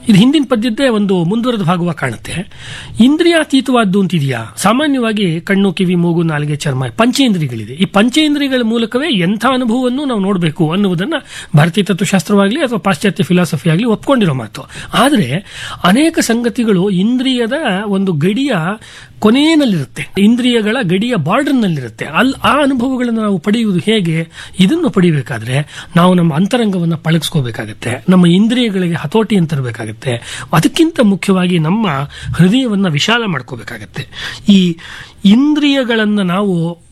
ಇದು ಹಿಂದಿನ ಪದ್ಯದ್ದೇ ಒಂದು ಮುಂದುವರೆದ ಭಾಗವಾಗಿ ಕಾಣುತ್ತೆ ಇಂದ್ರಿಯಾತೀತವಾದ್ದು ಅಂತಿದೆಯಾ ಸಾಮಾನ್ಯವಾಗಿ ಕಣ್ಣು ಕಿವಿ ಮೂಗು ನಾಲಿಗೆ ಚರ್ಮ ಪಂಚೇಂದ್ರಿಯಗಳಿದೆ ಈ ಪಂಚೇಂದ್ರಿಯಗಳ ಮೂಲಕವೇ ಎಂಥ ಅನುಭವವನ್ನು ನಾವು ನೋಡಬೇಕು ಅನ್ನುವುದನ್ನ ಭಾರತೀಯ ತತ್ವಶಾಸ್ತ್ರವಾಗಲಿ ಅಥವಾ ಪಾಶ್ಚಾತ್ಯ ಫಿಲಾಸಫಿ ಆಗಲಿ ಒಪ್ಕೊಂಡಿರೋ ಮಾತು ಆದರೆ ಅನೇಕ ಸಂಗತಿಗಳು ಇಂದ್ರಿಯದ ಒಂದು ಗಡಿಯ ಕೊನೆಯಲ್ಲಿರುತ್ತೆ ಇಂದ್ರಿಯಗಳ ಗಡಿಯ ಬಾರ್ಡರ್ನಲ್ಲಿರುತ್ತೆ ಅಲ್ಲಿ ಆ ಅನುಭವಗಳನ್ನು ನಾವು ಪಡೆಯುವುದು ಹೇಗೆ ಇದನ್ನು ಪಡಿಬೇಕಾದ್ರೆ ನಾವು ನಮ್ಮ ಅಂತರಂಗವನ್ನು ಪಳಗಿಸ್ಕೋಬೇಕಾಗತ್ತೆ ನಮ್ಮ ಇಂದ್ರಿಯಗಳಿಗೆ ಹತೋಟಿ ತರಬೇಕಾಗತ್ತೆ ಅದಕ್ಕಿಂತ ಮುಖ್ಯವಾಗಿ ನಮ್ಮ ಹೃದಯವನ್ನ ವಿಶಾಲ ಮಾಡ್ಕೋಬೇಕಾಗತ್ತೆ ಈ ಇಂದ್ರಿಯಗಳನ್ನು ನಾವು